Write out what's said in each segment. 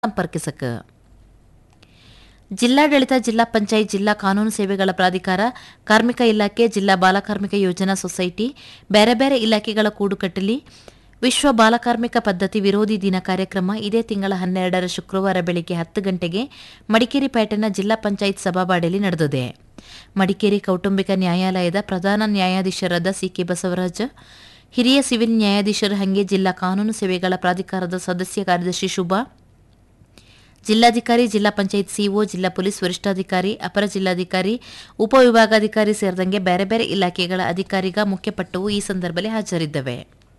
ಸಂಪರ್ಕಿಸಕ ಜಿಲ್ಲಾಡಳಿತ ಜಿಲ್ಲಾ ಪಂಚಾಯತ್ ಜಿಲ್ಲಾ ಕಾನೂನು ಸೇವೆಗಳ ಪ್ರಾಧಿಕಾರ ಕಾರ್ಮಿಕ ಇಲಾಖೆ ಜಿಲ್ಲಾ ಬಾಲಕಾರ್ಮಿಕ ಯೋಜನಾ ಸೊಸೈಟಿ ಬೇರೆ ಬೇರೆ ಇಲಾಖೆಗಳ ಕೂಡುಕಟ್ಟಲಿ ವಿಶ್ವ ಬಾಲಕಾರ್ಮಿಕ ಪದ್ಧತಿ ವಿರೋಧಿ ದಿನ ಕಾರ್ಯಕ್ರಮ ಇದೇ ತಿಂಗಳ ಹನ್ನೆರಡರ ಶುಕ್ರವಾರ ಬೆಳಗ್ಗೆ ಹತ್ತು ಗಂಟೆಗೆ ಮಡಿಕೇರಿ ಪೇಟೆನ ಜಿಲ್ಲಾ ಪಂಚಾಯತ್ ಸಭಾಬಾಡಿಯಲ್ಲಿ ನಡೆದಿದೆ ಮಡಿಕೇರಿ ಕೌಟುಂಬಿಕ ನ್ಯಾಯಾಲಯದ ಪ್ರಧಾನ ನ್ಯಾಯಾಧೀಶರಾದ ಸಿಕೆ ಬಸವರಾಜ ಹಿರಿಯ ಸಿವಿಲ್ ನ್ಯಾಯಾಧೀಶರು ಹಂಗೆ ಜಿಲ್ಲಾ ಕಾನೂನು ಸೇವೆಗಳ ಪ್ರಾಧಿಕಾರದ ಸದಸ್ಯ ಕಾರ್ಯದರ್ಶಿ ಶುಭಾ ಜಿಲ್ಲಾಧಿಕಾರಿ ಜಿಲ್ಲಾ ಪಂಚಾಯತ್ ಸಿಒ ಜಿಲ್ಲಾ ಪೊಲೀಸ್ ವರಿಷ್ಠಾಧಿಕಾರಿ ಅಪರ ಜಿಲ್ಲಾಧಿಕಾರಿ ಉಪವಿಭಾಗಾಧಿಕಾರಿ ಸೇರಿದಂಗೆ ಬೇರೆ ಬೇರೆ ಇಲಾಖೆಗಳ ಅಧಿಕಾರಿಗ ಮುಖ್ಯಪಟ್ಟವು ಈ ಸಂದರ್ಭದಲ್ಲಿ ಹಾಜರಿದ್ದವೆ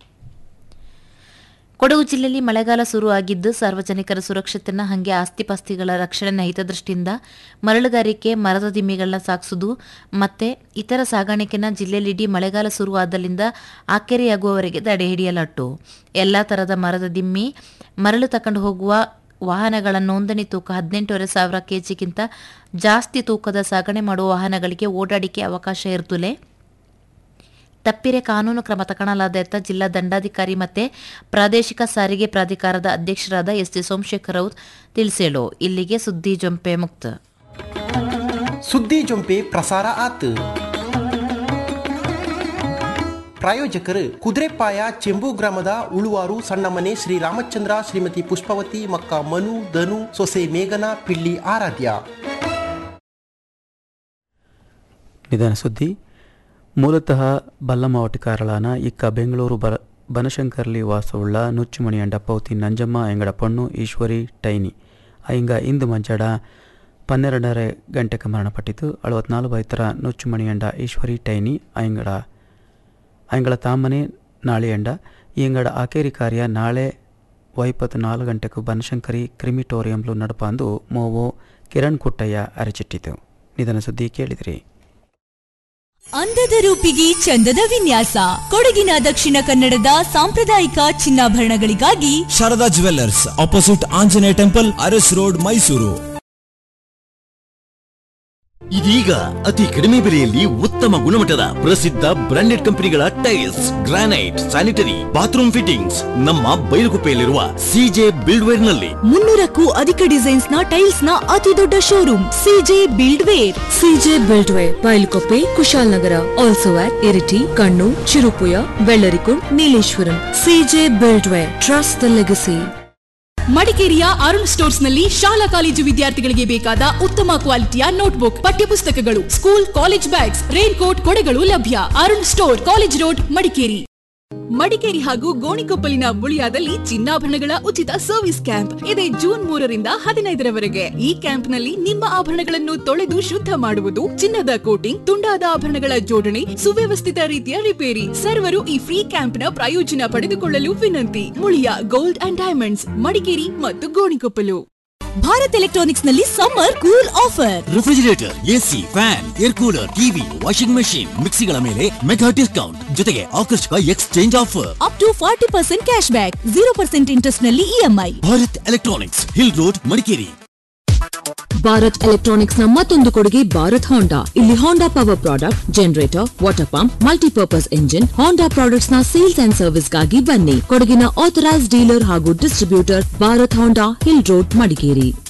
ಕೊಡಗು ಜಿಲ್ಲೆಯಲ್ಲಿ ಮಳೆಗಾಲ ಶುರು ಆಗಿದ್ದು ಸಾರ್ವಜನಿಕರ ಸುರಕ್ಷತೆನ ಹಂಗೆ ಆಸ್ತಿಪಾಸ್ತಿಗಳ ರಕ್ಷಣೆನ ಹಿತದೃಷ್ಟಿಯಿಂದ ಮರಳುಗಾರಿಕೆ ಮರದ ದಿಮ್ಮಿಗಳನ್ನ ಸಾಗಿಸುವುದು ಮತ್ತೆ ಇತರ ಸಾಗಾಣಿಕೆನ ಜಿಲ್ಲೆಯಲ್ಲಿಡೀ ಮಳೆಗಾಲ ಶುರುವಾದಲ್ಲಿಂದ ಆಕೆರೆಯಾಗುವವರೆಗೆ ತಡೆ ಹಿಡಿಯಲಟ್ಟು ಎಲ್ಲ ಥರದ ಮರದ ದಿಮ್ಮಿ ಮರಳು ತಕೊಂಡು ಹೋಗುವ ವಾಹನಗಳ ನೋಂದಣಿ ತೂಕ ಹದಿನೆಂಟೂವರೆ ಸಾವಿರ ಕೆಜಿಗಿಂತ ಜಾಸ್ತಿ ತೂಕದ ಸಾಗಣೆ ಮಾಡುವ ವಾಹನಗಳಿಗೆ ಓಡಾಡಿಕೆ ಅವಕಾಶ ಇರ್ತುಲೆ ತಪ್ಪಿರೆ ಕಾನೂನು ಕ್ರಮ ತಗೊಳ್ಳಲಾದ ಅಂತ ಜಿಲ್ಲಾ ದಂಡಾಧಿಕಾರಿ ಮತ್ತೆ ಪ್ರಾದೇಶಿಕ ಸಾರಿಗೆ ಪ್ರಾಧಿಕಾರದ ಅಧ್ಯಕ್ಷರಾದ ಎಸ್ ಡಿ ಸೋಮಶೇಖರ್ ರಾವ್ ತಿಳಿಸೇಳು ಇಲ್ಲಿಗೆ ಸುದ್ದಿ ಜೊಂಪೆ ಮುಕ್ತ ಸುದ್ದಿ ಜೊಂಪೆ ಪ್ರಸಾರ ಆತು ಪ್ರಾಯೋಜಕರು ಕುದುರೆಪಾಯ ಚೆಂಬು ಗ್ರಾಮದ ಉಳುವಾರು ಸಣ್ಣಮನೆ ಶ್ರೀ ರಾಮಚಂದ್ರ ಶ್ರೀಮತಿ ಪುಷ್ಪವತಿ ಮಕ್ಕ ಮನು ಧನು ಸೊಸೆ ಮೇಘನಾ ಪಿಳ್ಳಿ ಆರಾಧ್ಯ ನಿಧನ ಸುದ್ದಿ ಮೂಲತಃ ಬಲ್ಲಮಾವಟಿಕಾರಳಾನ ಇಕ್ಕ ಬೆಂಗಳೂರು ಬರ ಬನಶಂಕರ್ಲಿ ವಾಸವುಳ್ಳ ನುಚ್ಚುಮಣಿ ಅಂಡ ಪೌತಿ ನಂಜಮ್ಮ ಎಂಗಡ ಪೊಣ್ಣು ಈಶ್ವರಿ ಟೈನಿ ಅಯ್ಯಂಗ ಇಂದು ಮಂಜಾಡ ಪನ್ನೆರಡರೆ ಗಂಟೆಗೆ ಮರಣಪಟ್ಟಿತು ಅಳವತ್ನಾಲ್ಕು ವೈತರ ನುಚ್ಚುಮಣಿ ಅಂಡ ಈಶ್ವರಿ ಟೈನಿ ಅಯ್ಯಂಗಡ ಅಯ್ಯಂಗಳ ತಾಮನೆ ನಾಳೆ ಅಂಡ ಈಂಗಡ ಆಕೇರಿ ಕಾರ್ಯ ನಾಳೆ ವೈಪತ್ತು ನಾಲ್ಕು ಗಂಟೆಗೂ ಬನಶಂಕರಿ ಕ್ರಿಮಿಟೋರಿಯಂಲು ನಡಪಾಂದು ಮೋವೋ ಕಿರಣ್ ಕುಟ್ಟಯ್ಯ ಅರಚಿಟ್ಟಿತು ನಿಧನ ಸುದ್ದಿ ಕೇಳಿದಿರಿ ಅಂದದ ರೂಪಿಗೆ ಚಂದದ ವಿನ್ಯಾಸ ಕೊಡಗಿನ ದಕ್ಷಿಣ ಕನ್ನಡದ ಸಾಂಪ್ರದಾಯಿಕ ಚಿನ್ನಾಭರಣಗಳಿಗಾಗಿ Sharada jewellers opposite Anjaneya temple Aras road Mysuru ಇದೀಗ ಅತಿ ಕಡಿಮೆ ಬೆಲೆಯಲ್ಲಿ ಉತ್ತಮ ಗುಣಮಟ್ಟದ ಪ್ರಸಿದ್ಧ ಬ್ರಾಂಡೆಡ್ ಕಂಪನಿಗಳ tiles granite sanitary bathroom fittings ನಮ್ಮ ಬೈಲುಗುಪ್ಪೆಯಲ್ಲಿರುವ ಸಿಜೆ ಬಿಲ್ಡ್ವೇರ್ ನಲ್ಲಿ ಮುನ್ನೂರಕ್ಕೂ ಅಧಿಕ ಡಿಸೈನ್ಸ್ ನ ಟೈಲ್ಸ್ ನ ಅತಿ ದೊಡ್ಡ showroom C J build ware C J buildware Bylakuppe Kushalnagar also at Iritty Kannur Cherupuzha Vellarikund Nileshwaram C J buildware trust the legacy ಮಡಿಕೇರಿಯ ಅರುಣ್ ಸ್ಟೋರ್ಸ್ ನಲ್ಲಿ ಶಾಲಾ ಕಾಲೇಜು ವಿದ್ಯಾರ್ಥಿಗಳಿಗೆ ಬೇಕಾದ ಉತ್ತಮ ಕ್ವಾಲಿಟಿಯ ನೋಟ್ಬುಕ್ ಪಠ್ಯಪುಸ್ತಕಗಳು school college bags rain coat ಕೊಡೆಗಳು ಲಭ್ಯ Arun store college road Madikeri Madikeri ಹಾಗೂ ಗೋಣಿಕೊಪ್ಪಲಿನ ಬುಳಿಯಾದಲ್ಲಿ ಚಿನ್ನಾಭರಣಗಳ ಉಚಿತ ಸರ್ವಿಸ್ ಕ್ಯಾಂಪ್ ಇದೆ ಜೂನ್ ಮೂರರಿಂದ ಹದಿನೈದರವರೆಗೆ ಈ ಕ್ಯಾಂಪ್ನಲ್ಲಿ ನಿಮ್ಮ ಆಭರಣಗಳನ್ನು ತೊಳೆದು ಶುದ್ಧ ಮಾಡುವುದು ಚಿನ್ನದ ಕೋಟಿಂಗ್ ತುಂಡಾದ ಆಭರಣಗಳ ಜೋಡಣೆ ಸುವ್ಯವಸ್ಥಿತ ರೀತಿಯ ರಿಪೇರಿ ಸರ್ವರು ಈ ಫ್ರೀ ಕ್ಯಾಂಪ್ನ ಪ್ರಯೋಜನ ಪಡೆದುಕೊಳ್ಳಲು ವಿನಂತಿ Muliya gold and diamonds Madikeri ಮತ್ತು ಗೋಣಿಕೊಪ್ಪಲು ಭಾರತ್ ಎಲೆಕ್ಟ್ರಾನಿಕ್ಸ್ ನಲ್ಲಿ summer cool offer refrigerator AC fan air cooler TV washing machine ಮಿಕ್ಸಿಗಳ ಮೇಲೆ ಮೆಗಾ ಡಿಸ್ಕೌಂಟ್ ಜೊತೆಗೆ ಆಕರ್ಷಕ exchange offer up to forty percent cash back zero percent interest ನಲ್ಲಿ EMI Bharat electronics hill road Madikeri Bharat electronics ನ ಮತ್ತೊಂದು ಕೊಡುಗೆ ಭಾರತ್ ಹೋಂಡಾ ಇಲ್ಲಿ Honda power product generator water pump multipurpose engine Honda products ನ ಸೇಲ್ಸ್ ಅಂಡ್ ಸರ್ವಿಸ್ ಗಾಗಿ ಬನ್ನಿ ಕೊಡಗಿನ ಆಥರೈಸ್ ಡೀಲರ್ ಹಾಗೂ distributor Bharat Honda hill road Madikeri